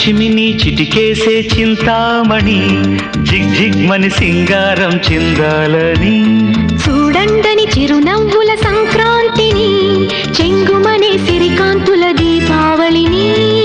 చిమిని చిటికేసే చింతామణి జిగ్ జిగ్ మని సింగారం చిందాలని చూడండని చిరునవ్వుల సంక్రాంతిని చెంగుమనే సిరికాంతుల దీపావళిని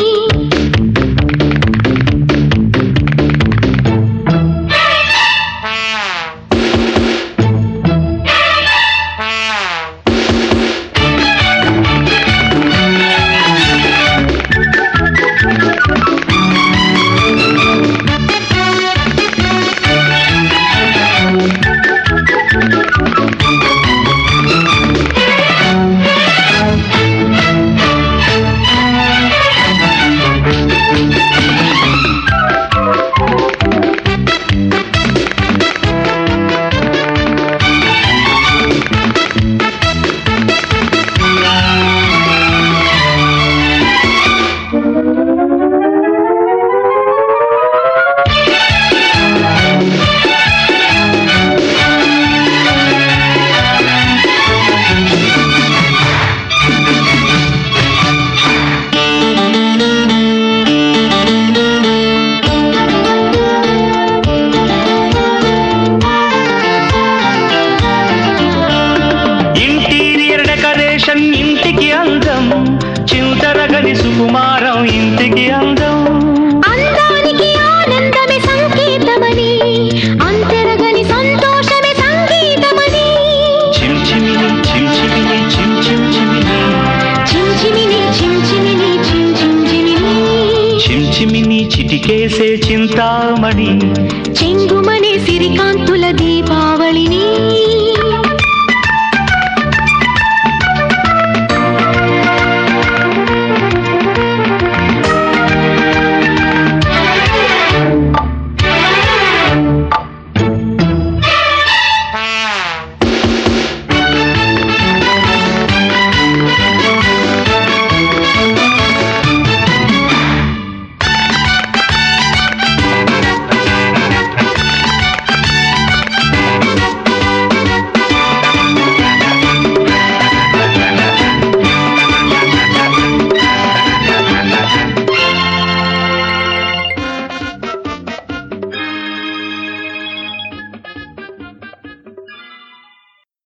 ఇంటీరియర్ డెకరేషన్ ఇంటికి అందం చింతరగని సుకుమారం ఇంటికి అందం అందానికి ఆనందమే సంకేతమని అంతరగని సంతోషమే సంగీతమని చిమ్చిమిని చిమ్చిమిని చిమ్ చిమ్ చిమిని చించిమిని చించిమిని చించించిమిని చిమ్చిమిని చిటికేసే చింతామణి చెంగుమనే సిరికాంతుల దీపావళిని